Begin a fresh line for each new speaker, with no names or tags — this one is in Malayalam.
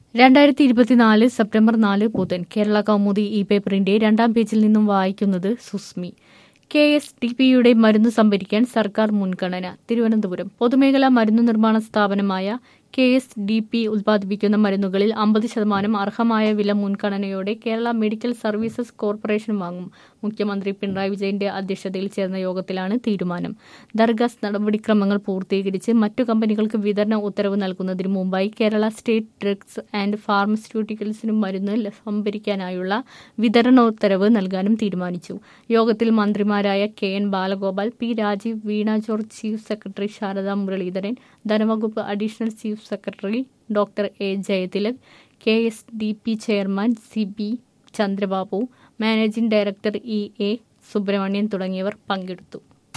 രണ്ടായിരത്തി ഇരുപത്തിനാല് സെപ്റ്റംബർ നാല് ബുധൻ കേരള കൗമുദി ഇ പേപ്പറിന്റെ രണ്ടാം പേജിൽ നിന്നും വായിക്കുന്നത് സുസ്മി കെ എസ് ഡി പിയുടെ മരുന്ന് സംഭരിക്കാൻ സർക്കാർ മുൻഗണന തിരുവനന്തപുരം പൊതുമേഖലാ മരുന്ന് നിർമ്മാണ സ്ഥാപനമായ കെ എസ് ഡി പി ഉൽപ്പാദിപ്പിക്കുന്ന മരുന്നുകളിൽ അമ്പത് ശതമാനം അർഹമായ വില മുൻഗണനയോടെ കേരള മെഡിക്കൽ സർവീസസ് കോർപ്പറേഷൻ വാങ്ങും മുഖ്യമന്ത്രി പിണറായി വിജയന്റെ അധ്യക്ഷതയിൽ ചേർന്ന യോഗത്തിലാണ് തീരുമാനം ദർഗാസ് നടപടിക്രമങ്ങൾ പൂർത്തീകരിച്ച് മറ്റു കമ്പനികൾക്ക് വിതരണ ഉത്തരവ് നൽകുന്നതിന് മുമ്പായി കേരള സ്റ്റേറ്റ് ഡ്രഗ്സ് ആൻഡ് ഫാർമസ്യൂട്ടിക്കൽസിനും മരുന്ന് സംഭരിക്കാനായുള്ള വിതരണോത്തരവ് നൽകാനും തീരുമാനിച്ചു യോഗത്തിൽ മന്ത്രിമാരായ K N Balagopal P Rajeev Veena George chief secretary Sharada Muraleedharan ധനവകുപ്പ് additional chief secretary doctor A Jayathilak K S D P chairman C B Chandrababu managing director E A Subramanian തുടങ്ങിയവർ പങ്കെടുത്തു